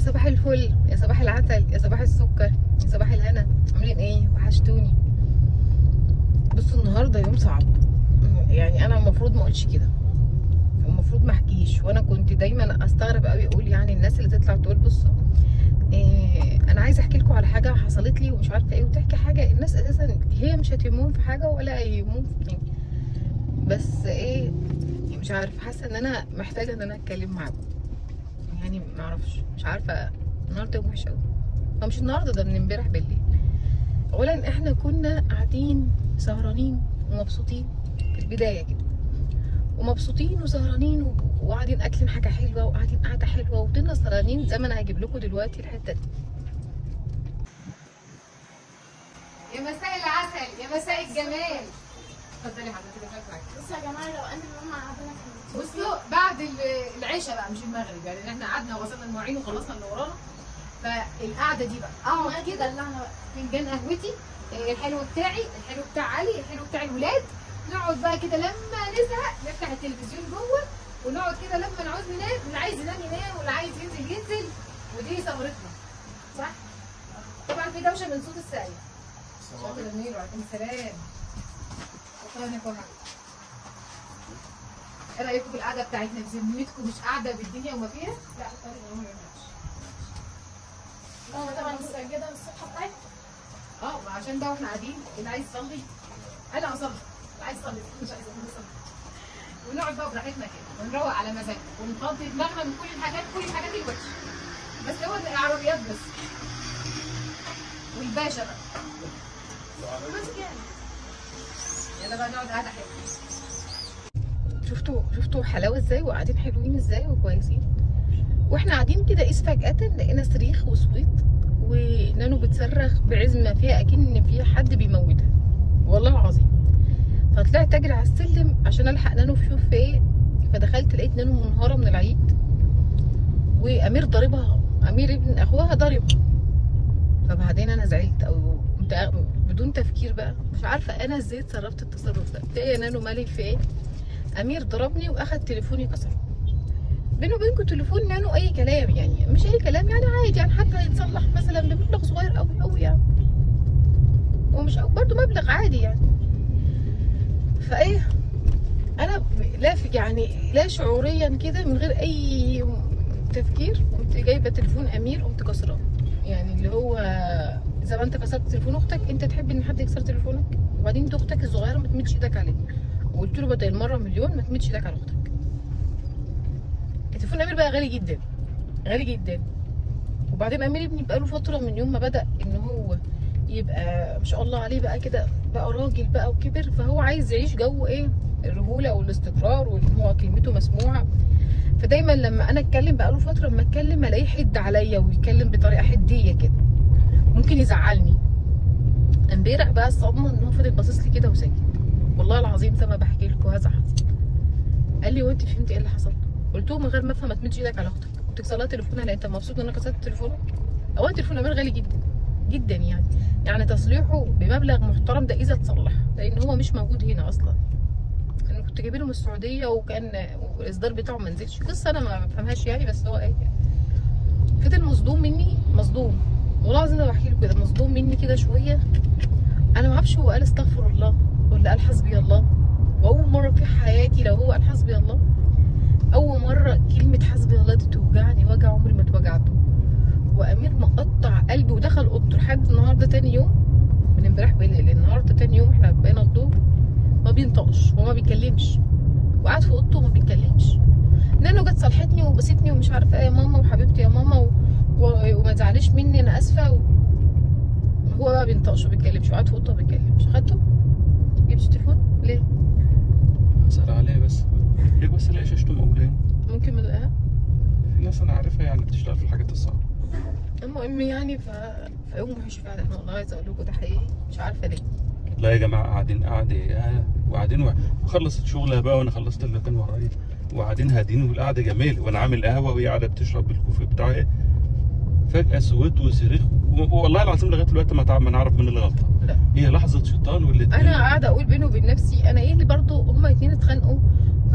صباح الفل يا صباح العسل يا صباح السكر يا صباح الهنا عاملين ايه وحشتوني بصوا النهارده يوم صعب يعني انا المفروض ما اقولش كده المفروض ما احكيش وانا كنت دايما استغرب قوي اقول يعني الناس اللي تطلع تقول بصوا إيه انا عايزه احكي لكم على حاجه حصلت لي ومش عارفه ايه وتحكي حاجه الناس اساسا هي مش هتهمهم في حاجه ولا يهمهم في يعني بس ايه مش عارفه حاسه ان انا محتاجه ان انا اتكلم معاكم يعني ما اعرفش مش عارفه النهارده يوم وحش قوي هو مش النهارده ده من امبارح بالليل اولا احنا كنا قاعدين سهرانين ومبسوطين في البدايه كده ومبسوطين وسهرانين و- وقاعدين اكلين حاجه حلوه وقاعدين قاعده حلوه وفضلنا سهرانين زي ما انا هجيب لكم دلوقتي الحته دي يا مساء العسل يا مساء الجمال اتفضلي حضرتك كده فاكره بصوا يا جماعه لو انا ماما عامله كده بصوا بعد ال- العشاء بقى مش المغرب يعني إن احنا قعدنا وغسلنا المواعين وخلصنا اللي ورانا فالقعده دي بقى اقعد كده دلعنا بقى فنجان قهوتي آه، الحلو بتاعي الحلو بتاع علي الحلو بتاع الولاد نقعد بقى كده لما نزهق نفتح التلفزيون جوه ونقعد كده لما نعوز ننام اللي عايز ينام ينام واللي عايز ينزل ينزل ودي ثمرتنا صح؟ طبعا في دوشه من صوت السقايه شكرا جميل وعليكم السلام شكرا يا كوهر ايه رايكم في القعده بتاعتنا بذمتكم مش قاعده بالدنيا وما فيها؟ لا طارق يا عمر ما ينفعش. ماما طبعا مستعجله من الصبح بتاعتي اه وعشان ده واحنا قاعدين اللي عايز يصلي انا اصلي اللي عايز يصلي مش عايز يصلي ونقعد بقى براحتنا كده ونروق على مزاجنا ونفضي دماغنا من كل الحاجات كل الحاجات الوحشه بس هو العربيات بس والباشا بقى بس كده يلا بقى نقعد قعده حلوه شفتوا شفتوا حلاوه ازاي وقاعدين حلوين ازاي وكويسين واحنا قاعدين كده قيس فجاه لقينا صريخ وصويت ونانو بتصرخ بعزم ما فيها اكن ان في حد بيموتها والله العظيم فطلعت اجري على السلم عشان الحق نانو اشوف في ايه فدخلت لقيت نانو منهاره من العيد وامير ضاربها امير ابن اخوها ضاربها فبعدين انا زعلت او مت- بدون تفكير بقى مش عارفه انا ازاي اتصرفت التصرف ده تلاقي يا نانو مالي في ايه امير ضربني واخد تليفوني كسر بيني وبينكم تليفون نانو اي كلام يعني مش اي كلام يعني عادي يعني حتى يتصلح مثلا بمبلغ صغير قوي قوي يعني ومش برضه مبلغ عادي يعني فايه انا لا في يعني لا شعوريا كده من غير اي تفكير قمت جايبه تليفون امير قمت كسراه يعني اللي هو زي ما انت كسرت تليفون اختك انت تحب ان حد يكسر تليفونك وبعدين انت اختك الصغيره ما تمدش ايدك عليه وقلت له بدل المره مليون ما تمدش ايدك على اختك تليفون امير بقى غالي جدا غالي جدا وبعدين امير ابني بقى له فتره من يوم ما بدا ان هو يبقى ما شاء الله عليه بقى كده بقى راجل بقى وكبر فهو عايز يعيش جو ايه الرجوله والاستقرار وان هو كلمته مسموعه فدايما لما انا اتكلم بقى له فتره لما اتكلم الاقيه حد عليا ويتكلم بطريقه حديه كده ممكن يزعلني امبارح بقى الصدمه ان هو فضل باصص لي كده وساكت والله العظيم زي ما بحكي لكم هذا حصل قال لي وانت فهمتي ايه اللي حصل قلت له من غير ما افهم ما تمدش ايدك على اختك وتكسر لها تليفونها لان انت مبسوط ان انا كسرت تليفونك اولا تليفون امير غالي جدا جدا يعني يعني تصليحه بمبلغ محترم ده اذا اتصلح لان هو مش موجود هنا اصلا انا كنت جايبينه من السعوديه وكان والاصدار بتاعه ما نزلش قصه انا ما بفهمهاش يعني بس هو ايه فضل مصدوم مني مصدوم والله العظيم انا بحكي لكم كده مصدوم مني كده شويه انا ما اعرفش هو قال استغفر الله ولا قال حسبي الله واول مره في حياتي لو هو قال حسبي الله اول مره كلمه حسبي الله دي توجعني وجع عمري ما اتوجعته وامير مقطع قلبي ودخل اوضته لحد النهارده تاني يوم من امبارح بالليل النهارده تاني يوم احنا بقينا الظهر ما بينطقش وما بيتكلمش وقعد في اوضته وما بيتكلمش نانو جت صالحتني وبستني ومش عارفه ايه يا ماما وحبيبتي يا ماما و... و... وما تزعليش مني انا اسفه و... هو بقى بينطقش وما بيتكلمش وقعد في اوضته وما بيتكلمش خدته جبتش تليفون ليه اسال عليه بس ليك بس الاقي شاشته مقبوله هنا ممكن ما تلاقيها في ناس انا عارفها يعني بتشتغل في الحاجات الصعبه المهم يعني ف... فيوم وحش فعلا والله عايزه اقول لكم ده حقيقي مش عارفه ليه لا يا جماعه قاعدين قاعده آه وقاعدين و- وخلصت شغلها بقى وانا خلصت اللي كان ورايا وقاعدين هادين والقعده جميله وانا عامل قهوه وهي قاعده بتشرب بالكوفي بتاعي فجاه صوت وصريخ و- والله العظيم لغايه دلوقتي ما تع- ما نعرف من اللي غلطان لا هي لحظه شيطان والاتنين انا قاعده اقول بيني وبين نفسي انا ايه اللي برضو هما اتنين اتخانقوا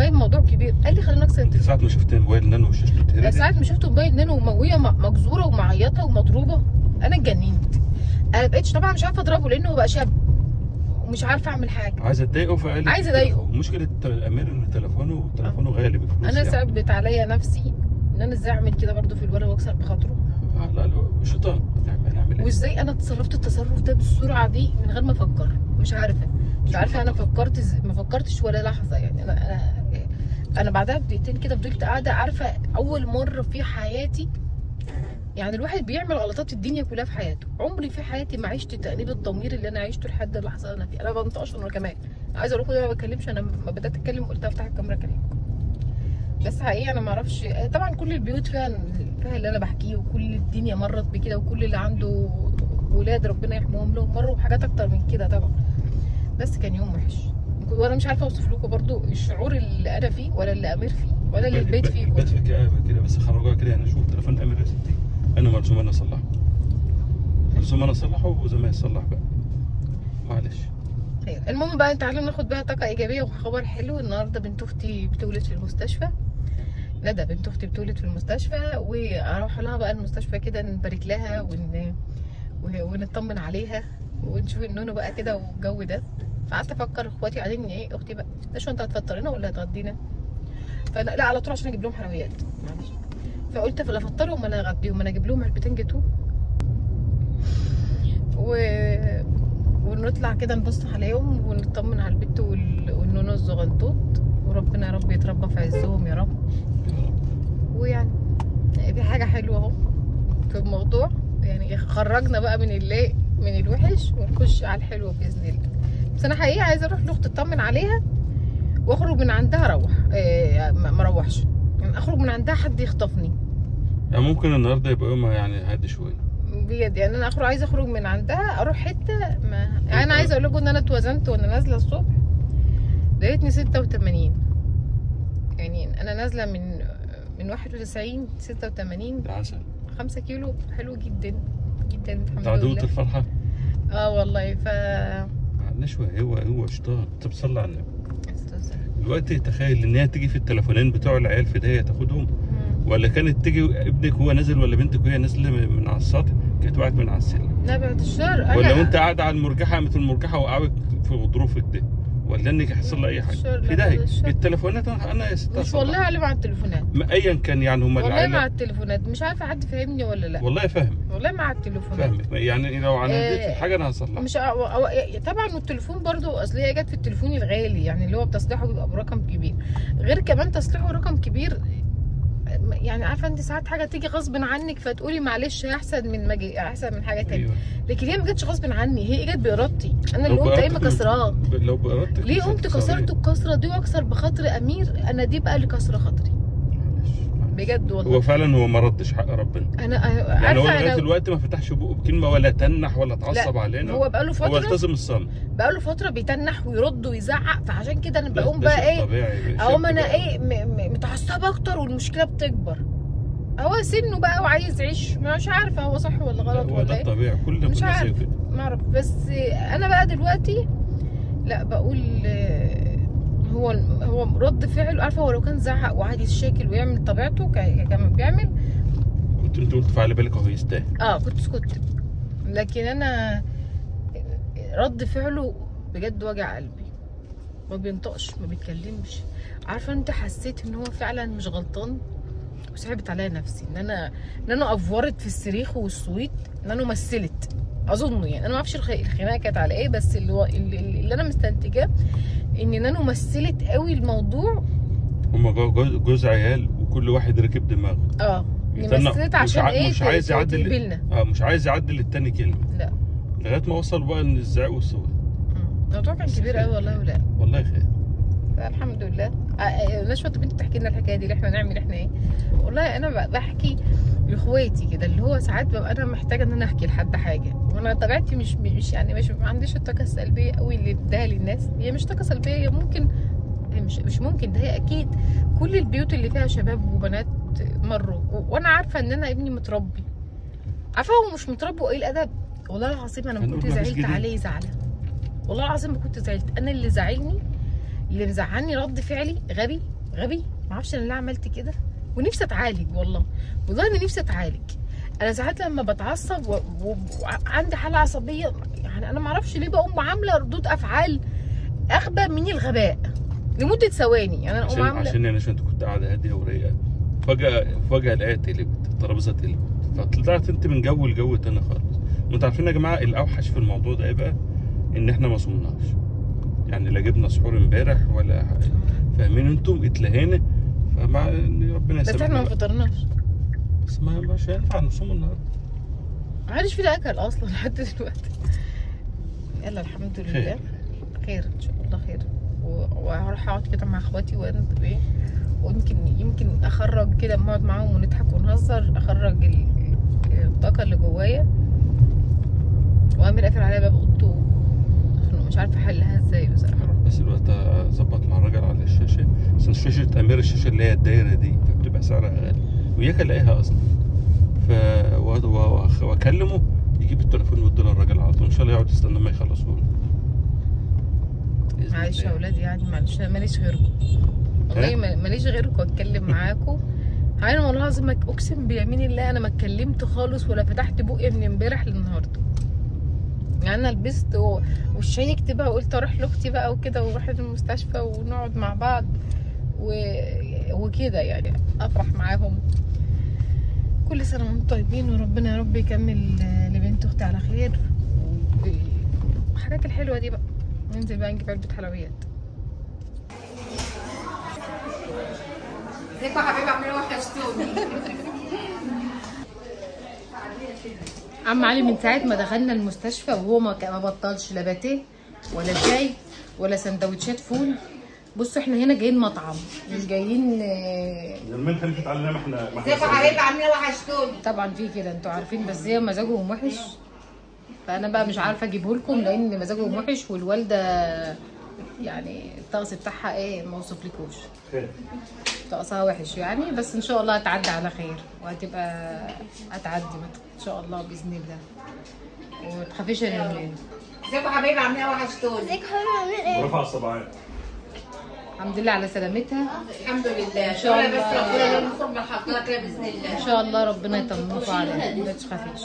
باين موضوع كبير قال لي خلينا نكسر انت ساعه ما شفت موبايل نانو وشاشته اتهرست ساعات ما شفت موبايل نانو ومويه مجزوره ومعيطه ومضروبه انا اتجننت انا بقيتش طبعا مش عارفه اضربه لانه هو بقى شاب ومش عارفه اعمل حاجه عايزه تضايقه فقال عايزة أضايقه. مشكله امير ان تليفونه تليفونه غالي بفلوس انا يعني. ثبت عليا نفسي ان انا ازاي اعمل كده برضه في الولد واكسر بخاطره آه، لا لا شيطان هنعمل هنعمل ايه؟ وازاي انا تصرفت التصرف ده بالسرعه دي من غير ما افكر مش عارفه مش عارفه انا فكرت إز- ما فكرتش ولا لحظه يعني انا انا انا بعدها بدقيقتين كده فضلت قاعده عارفه اول مره في حياتي يعني الواحد بيعمل غلطات الدنيا كلها في حياته عمري في حياتي ما عشت تأنيب الضمير اللي انا عشته لحد اللحظه اللي انا فيها انا ما بنطقش انا كمان عايزه اقول لكم أنا ما بتكلمش انا ما بدات اتكلم قلت افتح الكاميرا اكلمكم بس حقيقي انا ما اعرفش طبعا كل البيوت فيها فيها اللي انا بحكيه وكل الدنيا مرت بكده وكل اللي عنده ولاد ربنا يحميهم لهم مروا بحاجات اكتر من كده طبعا بس كان يوم وحش وانا مش عارفه اوصف لكم برضو الشعور اللي انا فيه ولا اللي امير فيه ولا اللي البيت فيه البيت كله في كآبة كده بس خرجوها كده انا اشوف تليفون امير يا ستي انا ملزوم انا اصلحه ملزوم انا اصلحه وزي ما يصلح بقى معلش خير. المهم بقى تعالوا ناخد بقى طاقه ايجابيه وخبر حلو النهارده بنت اختي بتولد في المستشفى ندى بنت اختي بتولد في المستشفى واروح لها بقى المستشفى كده نبارك لها ون... و- ونطمن عليها ونشوف النونو بقى كده والجو ده فقعدت افكر اخواتي قاعدين ايه اختي بقى ده شو انت هتفطرنا ولا هتغدينا فلا لا على طول عشان اجيب لهم حلويات معلش فقلت فلا افطرهم ولا اغديهم انا اجيب لهم علبتين جاتوه و... ونطلع كده نبص عليهم ونطمن على البت وال... والنونو الزغنطوط وربنا يا رب يتربى في عزهم يا رب ويعني دي حاجة حلوة اهو في الموضوع يعني خرجنا بقى من اللي من الوحش ونخش على الحلو بإذن الله بس أنا حقيقة عايزة أروح لأختي أطمن عليها وأخرج من عندها أروح إيه ما ما أروحش يعني أخرج من عندها حد يخطفني يعني ممكن النهارده يبقى يوم يعني هادي شويه بجد يعني انا اخرج عايزه اخرج من عندها اروح حته ما يعني انا عايزه اقول لكم ان انا اتوزنت وانا نازله الصبح لقيتني 86 يعني انا نازله من من 91 86 ده عسل 5 كيلو حلو جدا جدا الحمد تعدوت لله الفرحه اه والله ف معلش هو هو هو شيطان طب صلي على النبي دلوقتي تخيل ان هي تيجي في التليفونين بتوع العيال في داهيه تاخدهم ولا كانت تيجي ابنك هو نازل ولا بنتك وهي نازله من من على السطح كانت وقعت من على السلم نبعت الشر انا ولا وانت قاعده على المرجحه قامت المرجحه وقعت في غضروفك ده ولا انك يحصل لها اي حاجه الشر، في لا، داهيه الشر. التليفونات انا يا ست مش أصلح. والله علي مع التليفونات ما ايا كان يعني هم والله مع العيله التليفونات مش عارفه حد فاهمني ولا لا والله فاهم والله مع التليفونات فاهمك يعني لو عندي آه، حاجه انا هصلحها مش أو أو طبعا والتليفون برضو اصل هي جت في التليفون الغالي يعني اللي هو بتصليحه بيبقى برقم كبير غير كمان تصليحه رقم كبير يعني عارفه انت ساعات حاجه تيجي غصب عنك فتقولي معلش هي احسن من مجي احسن من حاجه تانية ايوه لكن هي ما جاتش غصب عني هي جت بارادتي انا لو اللي قمت قايمه بإرادتك- كسراه لو بارادتك ليه مش قمت هتكسريه. كسرت الكسره دي واكسر بخاطر امير انا دي بقى اللي كسره خاطري معلش، معلش. بجد والله هو فعلا هو ما ردش حق ربنا انا يعني هو عارفه لغايه انا دلوقتي ما فتحش بقه بكلمه ولا تنح ولا اتعصب علينا هو بقاله هو فتره التزم الصمت بقاله فتره بيتنح ويرد ويزعق فعشان كده انا ده- بقوم ده بقى شيء ايه طبيعي شيء اقوم انا طبيعي. ايه م- م- متعصبه اكتر والمشكله بتكبر هو سنه بقى وعايز يعيش مش عارفه هو صح ولا لا، غلط هو ولا ده ايه الطبيعي كل مش كل عارف. شيء كده ما اعرف بس انا بقى دلوقتي لا بقول آه، هو هو رد فعله عارفه هو لو كان زعق وقعد يتشاكل ويعمل طبيعته ك- كما بيعمل كنت انت قلت فعلى بالك هو يستاهل اه كنت سكت لكن انا رد فعله بجد وجع قلبي ما بينطقش ما بيتكلمش عارفه انت حسيت ان هو فعلا مش غلطان وصعبت عليا نفسي ان انا ان انا افورت في الصريخ والصويت ان انا مثلت اظن يعني انا ما اعرفش الخ- الخناقه كانت على ايه بس اللي, هو اللي, اللي انا مستنتجاه ان انا مثلت قوي الموضوع هما جو- جو- جوز عيال وكل واحد ركب دماغه اه يتنق- مثلت مش عشان ع- ايه مش ت- عايز ت- يعدل تقبلنا اه مش عايز يعدل التاني كلمه لا لغايه ما وصل بقى ان الزعيق والصوت مم. الموضوع كان كبير قوي والله ولا والله خير الحمد لله آه، آه، نشوى طب انت تحكي لنا الحكايه دي اللي احنا نعمل احنا ايه والله انا ب- بحكي لاخواتي كده اللي هو ساعات ببقى انا محتاجه ان انا احكي لحد حاجه وانا طبيعتي مش مش يعني مش ما عنديش الطاقه السلبيه قوي اللي اداها للناس هي مش طاقه سلبيه هي ممكن هي مش مش ممكن ده هي اكيد كل البيوت اللي فيها شباب وبنات مروا و- وانا عارفه ان انا ابني متربي عارفه هو مش متربي وايه الادب والله العظيم انا ما هنقول كنت مفيش زعلت جديد. عليه زعله والله العظيم ما كنت زعلت انا اللي زعلني اللي مزعلني رد فعلي غبي غبي معرفش انا ليه عملت كده ونفسي اتعالج والله والله انا نفسي اتعالج انا ساعات لما بتعصب و- و- وعندي حاله عصبيه يعني انا معرفش ليه بقوم عامله ردود افعال اغبى من الغباء لمده ثواني يعني انا عشان اقوم عامله عشان انا عشان كنت قاعده هاديه ورايقه فجاه فجاه لقيت قلبت الترابيزه اتقلبت فطلعت انت من جو لجو تاني خالص وانتوا عارفين يا جماعه الاوحش في الموضوع ده ايه بقى؟ ان احنا ما صمناش يعني لا جبنا سحور امبارح ولا فاهمين انتم اتلهينا فمع ان ربنا بس احنا يسامحنا ما بقى. فطرناش بس ما مش هينفع نصوم النهارده محدش فينا اكل اصلا لحد دلوقتي يلا الحمد لله خير خير ان شاء الله خير و- وهروح اقعد كده مع اخواتي وانت ايه ويمكن يمكن اخرج كده اما اقعد معاهم ونضحك ونهزر اخرج ال- الطاقه اللي جوايا وامير قافل عليا باب اوضته عشان مش عارفه احلها ازاي بصراحه بس الوقت اظبط مع الراجل على الشاشه بس شاشه امير الشاشه اللي هي الدايره دي فبتبقى سعرها اقل وياك الاقيها اصلا ف و- و- واكلمه يجيب التليفون ويدي للراجل على طول ان شاء الله يقعد يستنى ما يخلصوا له بإذن معلش يا الله. اولاد يعني معلش أنا ماليش غيركم والله ما- ماليش غيركم اتكلم معاكم انا والله العظيم ما- اقسم بيمين الله انا ما اتكلمت خالص ولا فتحت بقي من امبارح للنهارده يعني انا لبست و- وشيكت بقى وقلت اروح لاختي بقى وكده واروح المستشفى ونقعد مع بعض و... وكده يعني افرح معاهم كل سنه وانتم طيبين وربنا يا رب يكمل آه، لبنت اختي على خير والحاجات الحلوه دي بقى ننزل بقى نجيب علبه حلويات ازيكم يا حبايبي عاملين وحشتوني عم علي من ساعه ما دخلنا المستشفى وهو ما ما بطلش لا باتيه ولا شاي ولا سندوتشات فول بصوا احنا هنا جايين مطعم مش جايين آه، زمان كانت بتتعلم احنا ما ازيكم يا حبايبي عامله وحشتوني طبعا في كده انتوا عارفين بس هي مزاجهم وحش فانا بقى مش عارفه اجيبه لكم لان مزاجهم وحش والوالده يعني الطقس بتاعها ايه ما وصفلكوش خير. طقسها وحش يعني بس ان شاء الله هتعدي على خير وهتبقى هتعدي ان شاء الله باذن الله وما تخافيش يا نورين ازيكم يا حبايبي عامله وحشتوني ازيك حبيبي عامل ايه؟ رفع الصباعين الحمد لله على سلامتها الحمد لله إن شاء ولا الله. بس ربنا ينصر من حقنا كده باذن الله ان شاء الله ربنا يطمنكم عليها ما تخافيش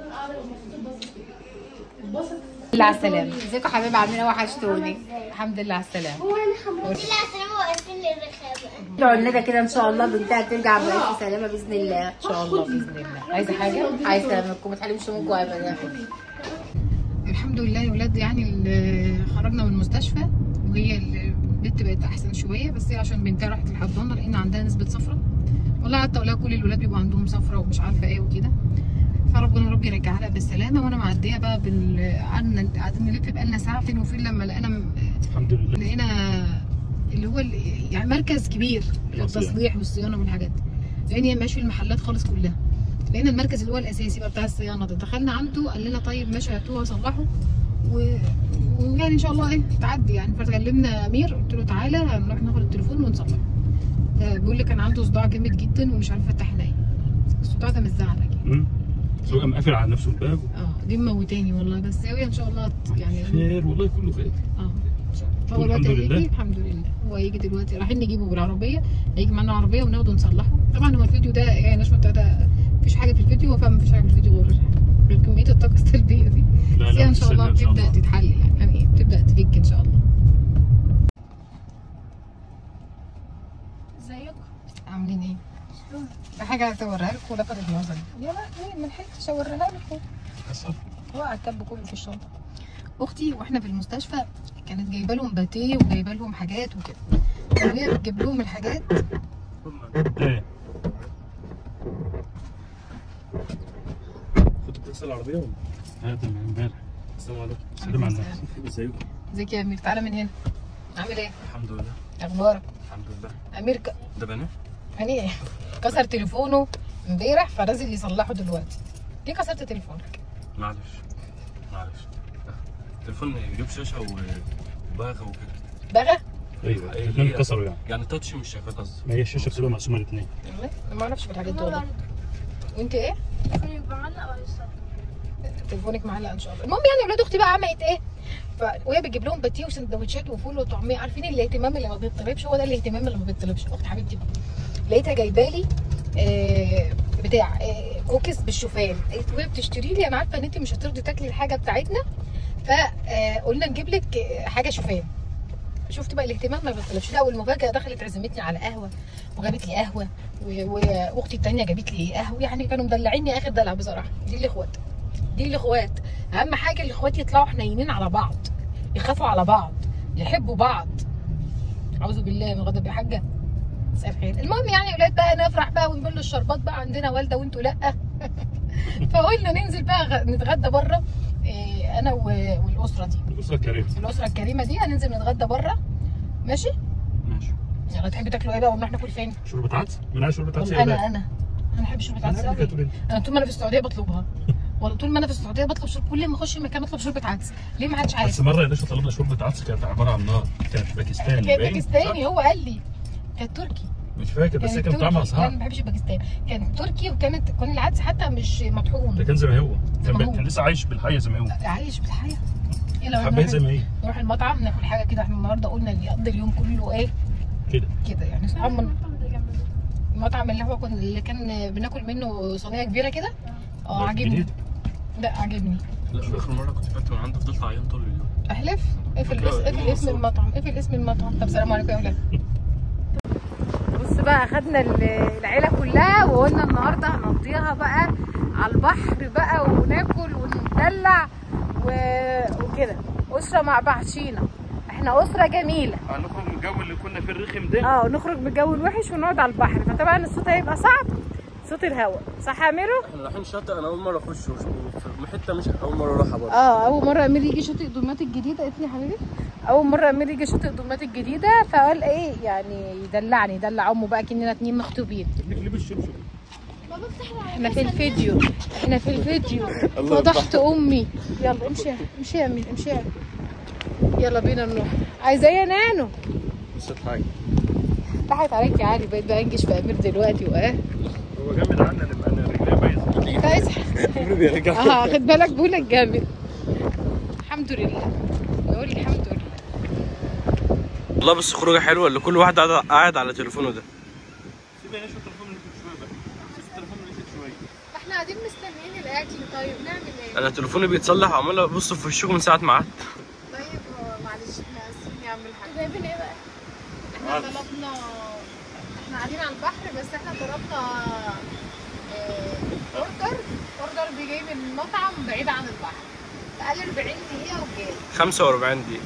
الحمد لله على السلامه ازيكم يا حبايبي عامله وحشتوني الحمد لله على السلامه هو انا خمسة لا سلام واقفين للرخامة ادعوا لنا كده ان شاء الله بنتها ترجع بألف سلامه باذن الله ان شاء الله باذن الله عايزه حاجه عايز سلامتكم ما تحرمش منكم ابدا الحمد لله يا ولاد يعني اللي خرجنا من المستشفى وهي البنت بقت احسن شويه بس هي عشان بنتها راحت الحضانه لان عندها نسبه صفرة والله قعدت اقول لها كل الولاد بيبقوا عندهم صفرة ومش عارفه ايه وكده فربنا ربي يرجعها لها بالسلامه وانا معديه بقى بال قعدنا قاعدين نلف بقالنا ساعه فين وفين لما لقينا الحمد لله لقينا اللي هو ال- يعني مركز كبير للتصليح والصيانه والحاجات دي لان هي ماشي المحلات خالص كلها لقينا المركز اللي هو الاساسي بقى بتاع الصيانه ده دخلنا عنده قال لنا طيب ماشي هاتوها صلحوا و... ويعني ان شاء الله ايه تعدي يعني فكلمنا امير قلت له تعالى هنروح ناخد التليفون ونصلحه ده بيقول لي كان عنده صداع جامد جدا ومش عارف يفتح عينيه الصداع ده مش زعل اكيد امم سواء مقفل على نفسه الباب اه دي موتاني والله بس هي ان شاء الله يعني خير والله كله خير اه هو الحمد دلوقتي لله. هيجي الحمد لله هو هيجي دلوقتي رايحين نجيبه بالعربيه هيجي معانا عربيه وناخده نصلحه طبعا هو الفيديو ده يعني نشوة ده مفيش حاجه في الفيديو هو فاهم مفيش حاجه في الفيديو غير غير كميه الطاقه السلبيه دي لا بس هي ان شاء الله بتستنى إن بتبدا الله. تتحل يعني يعني إيه، بتبدا تفك ان شاء الله ازيكم؟ عاملين ايه؟ في حاجه هتوريها لكم لفتت نظري يا لا ليه ما لحقتش اوريها لكم حصل. وقع الكب كله في الشنطه اختي واحنا في المستشفى كانت جايبه لهم باتيه وجايبه لهم حاجات وكده وهي بتجيب لهم الحاجات ايه كنت بتغسل العربية ولا؟ اه تمام امبارح السلام عليكم سلام على الناس ازيكم ازيك يا امير تعالى من هنا عامل ايه الحمد لله اخبارك الحمد لله امير ك... ده بنات يعني كسر تليفونه امبارح فنازل يصلحه دلوقتي ليه كسرت تليفونك معلش معلش التليفون يجيب شاشه و- وباغه وكده بقى ايوه إيه الاثنين هي؟ اتكسروا يعني يعني تاتش مش شغال قصدي ما هي الشاشة بتبقى مقسومة الاثنين والله انا ما اعرفش في الحاجات دي والله وانت ايه فين بعلق ولا يصلي؟ تليفونك معلق ان شاء الله المهم يعني ولاد اختي بقى عملت ايه ف... وهي بتجيب لهم باتيه وسندوتشات وفول وطعميه عارفين الاهتمام اللي ما بيطلبش هو ده الاهتمام اللي ما بيطلبش اخت حبيبتي بقى. لقيتها جايبه لي آه بتاع آه كوكيز بالشوفان قالت وهي بتشتري لي انا عارفه ان انت مش هترضي تاكلي الحاجه بتاعتنا فقلنا نجيب لك آه، حاجه شوفان شفت بقى الاهتمام ما بيطلبش لا والمفاجاه دخلت عزمتني على قهوه وجابت لي قهوه و- واختي التانيه جابت لي قهوه يعني كانوا مدلعيني اخر دلع بصراحه دي الاخوات دي الاخوات اهم حاجه الاخوات يطلعوا حنينين على بعض يخافوا على بعض يحبوا بعض اعوذ بالله من غضب يا حاجه مساء الخير المهم يعني يا ولاد بقى نفرح بقى ونبل الشربات بقى عندنا والده وانتوا لا فقلنا ننزل بقى غ- نتغدى بره إيه، انا و- والاسره دي الاسره الكريمه الاسره الكريمه دي هننزل نتغدى بره ماشي ماشي يلا تحبوا تاكلوا ايه بقى ونروح ناكل فين شوربه عدس من عايز شوربه عدس طب انا انا انا بحب شوربه عدس انا قوي تقول انت انا طول ما انا في السعوديه بطلبها والله طول ما انا في السعوديه بطلب شرب كل ما اخش مكان اطلب شوربه عدس ليه ما حدش بس عارف مره يا باشا طلبنا شوربه عدس كانت عباره عن نار كانت باكستاني كان باين؟ باكستاني صح؟ هو قال لي كانت تركي مش فاكر بس هي كانت كان طعمها تركي. انا صعب ما بحبش الباكستاني كانت تركي وكانت كان العدس حتى مش ده مطحون كان زي ما هو زي ما كان, هو. كان لسه عايش بالحيه زي ما هو عايش بالحياه يلا حبيت نروح زي ما هي نروح المطعم ناكل حاجه كده احنا النهارده قلنا نقضي اليوم كله ايه كده كده يعني صحاب من المطعم اللي هو كن اللي كان بناكل منه صينيه كبيره كده اه عاجبني جديد. لا عاجبني لا اخر مره كنت فاكر من عنده فضلت عيان طول اليوم احلف اقفل فكرة اس- اقفل يوم اسم مصروف. المطعم اقفل اسم المطعم طب سلام عليكم يا اولاد بص بقى اخدنا ال- العيله كلها وقلنا النهارده هنقضيها بقى على البحر بقى وناكل وندلع و- وكده اسره مع بعضينا احنا اسره جميله هنخرج من الجو اللي كنا فيه الرخم ده اه ونخرج من الجو الوحش ونقعد على البحر فطبعا الصوت هيبقى صعب صوت الهواء صح يا ميرو احنا رايحين شاطئ انا اول مره اخش في حته مش اول مره اروحها برضه اه اول مره امير يجي شاطئ دمياط الجديده قالت لي يا حبيبي اول مره امير يجي شاطئ دمياط الجديده فقال ايه يعني يدلعني يدلع امه بقى كاننا اتنين مخطوبين لبس الشبشب احنا في الفيديو احنا في الفيديو فضحت امي يلا امشي امشي يا امير امشي يا يلا بينا نروح عايزه ايه يا نانو بس حاجه ضحكت عليك يا علي بقيت بقى انجش في امير دلوقتي واه هو جامد عنا نبقى انا رجلي بايظه انت عايز بيرجع اه خد بالك بقولك جامد الحمد لله نقول الحمد لله والله بس خروجه حلوه اللي كل واحد قاعد قاعد على تليفونه ده سيبني اشوف التليفون اللي فيه شويه بقى شوف التليفون اللي فيه شويه احنا قاعدين مستنيين الاكل طيب نعمل ايه؟ انا تليفوني بيتصلح وعمال ابص في وشكم من ساعه ما قعدت طيب هو معلش احنا اسفين يا عم الحاج جايبين ايه بقى؟ احنا طلبنا احنا قاعدين على البحر بس احنا طلبنا اه، اوردر اوردر بيجي من مطعم بعيد عن البحر فقال 40 دقيقة وجاي 45 دقيقه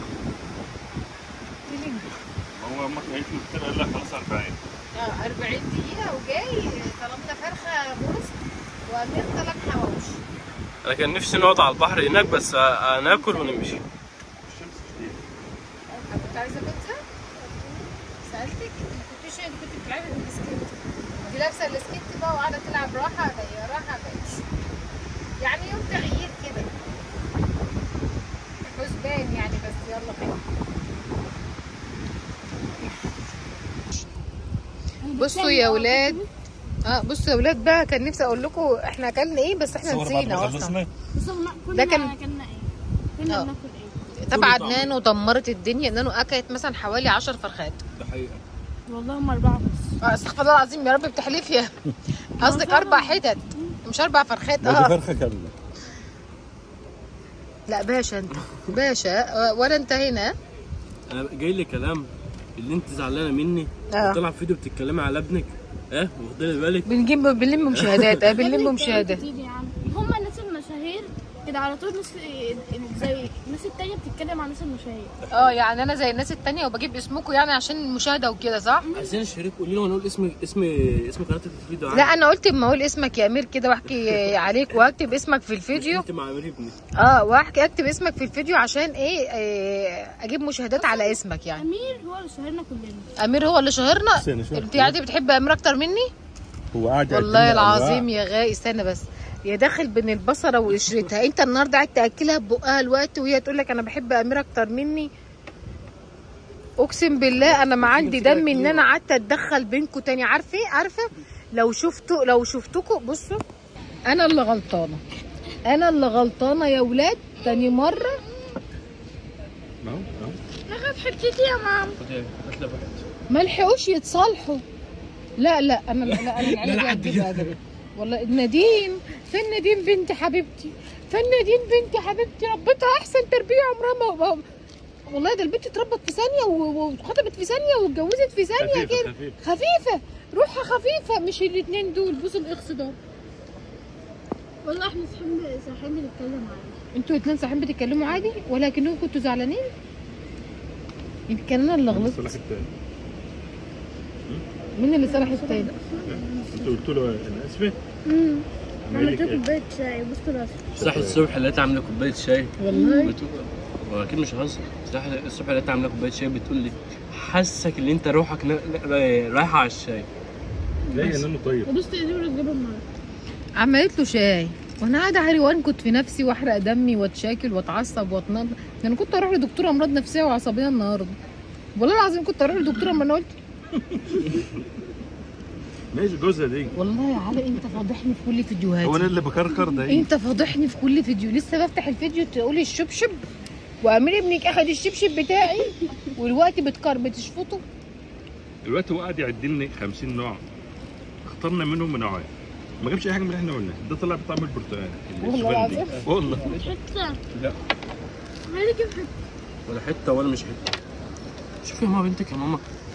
فيلينج هو امك قالت لي كتير قال لك خلاص 40 اه 40 دقيقة وجاي طلبنا فرخة بروست وامير طلب حواوشي انا كان نفسي نقعد على البحر هناك بس ناكل ونمشي الشمس شديدة كنت عايزة بيتزا؟ سألتك انت كنتش انت كنت بتلعبي بالبسكيت دي لابسة السكيت بقى وقاعدة تلعب راحة جاية راحة جاية يعني يوم تغيير كده حسبان يعني بس يلا خير بصوا يا ولاد اه بصوا يا ولاد بقى كان نفسي اقول لكم احنا اكلنا ايه بس احنا نسينا اصلا بس احنا كنا ده كان- اكلنا ايه؟ كنا اه. بناكل ايه؟ طبعا نانو دمرت الدنيا نانو اكلت مثلا حوالي 10 فرخات ده حقيقه والله هم اربعه بس اه استغفر الله العظيم يا رب بتحلف يا قصدك اربع حتت مش اربع فرخات اه فرخه كامله لا باشا انت باشا آه، ولا انت هنا انا جاي لي كلام اللي انت زعلانه مني اه. طلع فيديو بتتكلمي على ابنك اه واخدلي بالك بنجيب بنلم مشاهدات اه بنلم مشاهدات كتير يا عم هم الناس المشاهير كده على طول ناس زي الناس التانية بتتكلم عن الناس المشاهير اه يعني انا زي الناس التانية وبجيب اسمكم يعني عشان المشاهدة وكده صح؟ عايزين نشارك قولي له ونقول اسم اسم اسم قناه الفيديو لا انا قلت اما اقول اسمك يا امير كده واحكي عليك واكتب اسمك في الفيديو انت مع امير ابني اه واحكي اكتب اسمك في الفيديو عشان ايه آه، اجيب مشاهدات على اسمك يعني امير هو اللي شهرنا كلنا امير هو اللي شهرنا استنى شوية. انت عادي بتحب امير اكتر مني هو قاعد والله يقدم لي العظيم أنواع. يا غاي استنى بس يا داخل بين البصره وقشرتها انت النهارده قاعد تاكلها ببقها الوقت وهي تقول لك انا بحب امير اكتر مني اقسم بالله انا ما عندي دم ان انا قعدت اتدخل بينكم تاني عارفه عارفه لو شفتوا لو شفتكم بصوا انا اللي غلطانه انا اللي غلطانه يا ولاد تاني مره اهو اهو اخد حتتي يا ماما خد هات لي واحد ما لحقوش يتصالحوا لا لا انا لا انا العيله دي هتجيب أدب. والله نادين فين نادين بنتي حبيبتي فين نادين بنتي حبيبتي ربيتها احسن تربيه عمرها ما ما- والله ده البنت اتربت في ثانيه و- واتخطبت في ثانيه واتجوزت في ثانيه خفيفة كده خفيفة خفيفه روحها خفيفه مش الاثنين دول بصوا الاخس ده والله احنا صاحبين صاحبين بنتكلم عادي انتوا الاثنين صاحيين بتتكلموا عادي ولكنكم كنتوا زعلانين يمكن انا اللي غلطت الصلاح التاني مين اللي صالح التاني انت قلت له انا اسفه امم عمل عملت لك ايه؟ كوبايه شاي بص راسي صحي الصبح لقيتها عامله كوبايه شاي والله بتقول واكيد مش هزر صحي الصبح لقيتها عامله كوبايه شاي بتقول لي حاسك ان انت روحك نا- نا- رايحه على الشاي لا يا نانو طيب وبص ايدي ولا تجيبها معاك عملت له شاي وانا قاعده عاري وانكت في نفسي واحرق دمي واتشاكل واتعصب واتنض ده انا كنت اروح لدكتوره امراض نفسيه وعصبيه النهارده والله العظيم كنت اروح لدكتوره ما انا قلت ماشي جوزها دي والله يا علي انت فاضحني في كل فيديوهاتي هو انا اللي بكركر ده ايه انت فاضحني في كل فيديو لسه بفتح الفيديو تقولي الشبشب وامير ابنك اخد الشبشب بتاعي والوقت بتكر بتشفطه دلوقتي هو قاعد يعد لنا 50 نوع اخترنا منهم نوعين ما جابش اي حاجه من اللي احنا قلناها ده طلع بطعم البرتقال والله الشوفان دي. العظيم. والله حته لا هاي جيب حته ولا حته ولا مش حته شوفي يا ماما بنتك يا ماما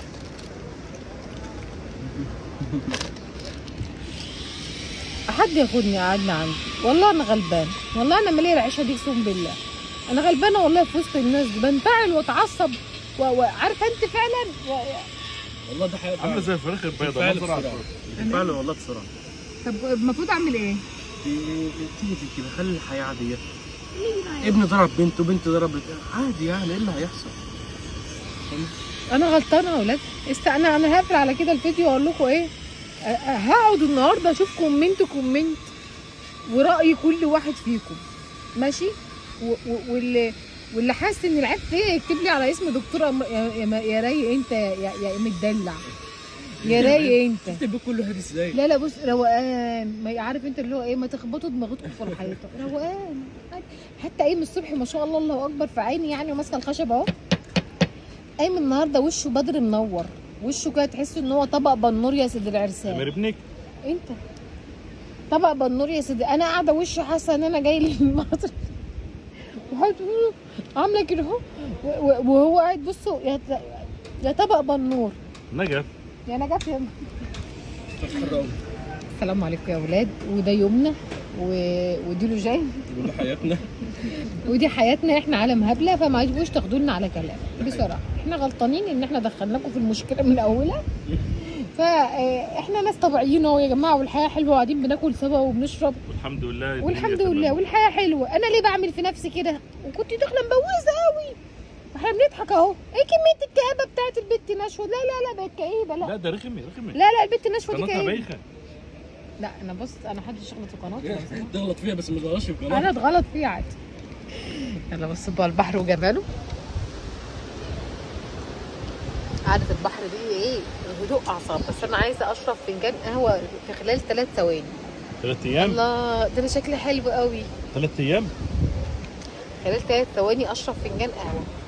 حد ياخدني قعدنا عندي والله انا غلبان والله انا ماليه العيشه دي اقسم بالله انا غلبانه والله في وسط الناس دي بنفعل واتعصب و- وعارفه انت فعلا و... والله ده حقيقة عامله زي الفراخ البيضاء فعلا منظر على بسرعة. الفرن. فعلا والله بسرعه طب المفروض اعمل ايه؟ تيجي كده خلي الحياه عاديه ابني ضرب بنته بنت ضربت عادي يعني ايه اللي هيحصل انا غلطانه يا ولاد است انا انا هقفل على كده الفيديو واقول لكم ايه أ- أ- هقعد النهارده اشوف كومنت كومنت وراي كل واحد فيكم ماشي و- و- واللي واللي حاسس ان العيب فيا يكتب لي على اسم دكتوره أم- يا, يا, يا راي انت يا, يا متدلع يا راي انت تكتب كله هادي ازاي لا لا بص روقان ما عارف انت اللي هو ايه ما تخبطوا دماغتكم في الحيطه روقان حتى قايم الصبح ما شاء الله الله اكبر في عيني يعني وماسكه الخشب اهو قايم النهارده وشه بدر منور وشه كده تحس ان هو طبق بنور يا سيد العرسان امير ابنك انت طبق بنور يا سيدي انا قاعده وشي حاسه ان انا جاي لي المطر وحاطط عامله كده اهو و- و- وهو قاعد بصوا يا يا طبق بنور نجف يا نجاح يا السلام عليكم يا اولاد وده يومنا و... ودي له جاي كل حياتنا ودي حياتنا احنا عالم هبله فما تجوش تاخدوا لنا على كلام بصراحه احنا غلطانين ان احنا دخلناكم في المشكله من اولها فاحنا ناس طبيعيين اهو يا جماعه والحياه حلوه وقاعدين بناكل سوا وبنشرب والحمد لله الدنيا والحمد تمام. لله والحياه حلوه انا ليه بعمل في نفسي كده وكنت داخله مبوزه قوي واحنا بنضحك اهو ايه كميه الكآبه بتاعت البت نشوه لا لا لا بقت كئيبه لا لا ده رخم رخم لا لا البت نشوه دي قناتها كئيبه بايخه لا انا بص انا محدش يغلط في قناتي تغلط فيها بس ما تغلطش في القناه انا اتغلط فيه عادي يلا بص بقى البحر وجماله قعدة البحر دي ايه هدوء اعصاب بس انا عايزه اشرب فنجان قهوه في خلال ثلاث ثواني ثلاث ايام الله ده انا شكلي حلو قوي ثلاث ايام خلال ثلاث ثواني اشرب فنجان قهوه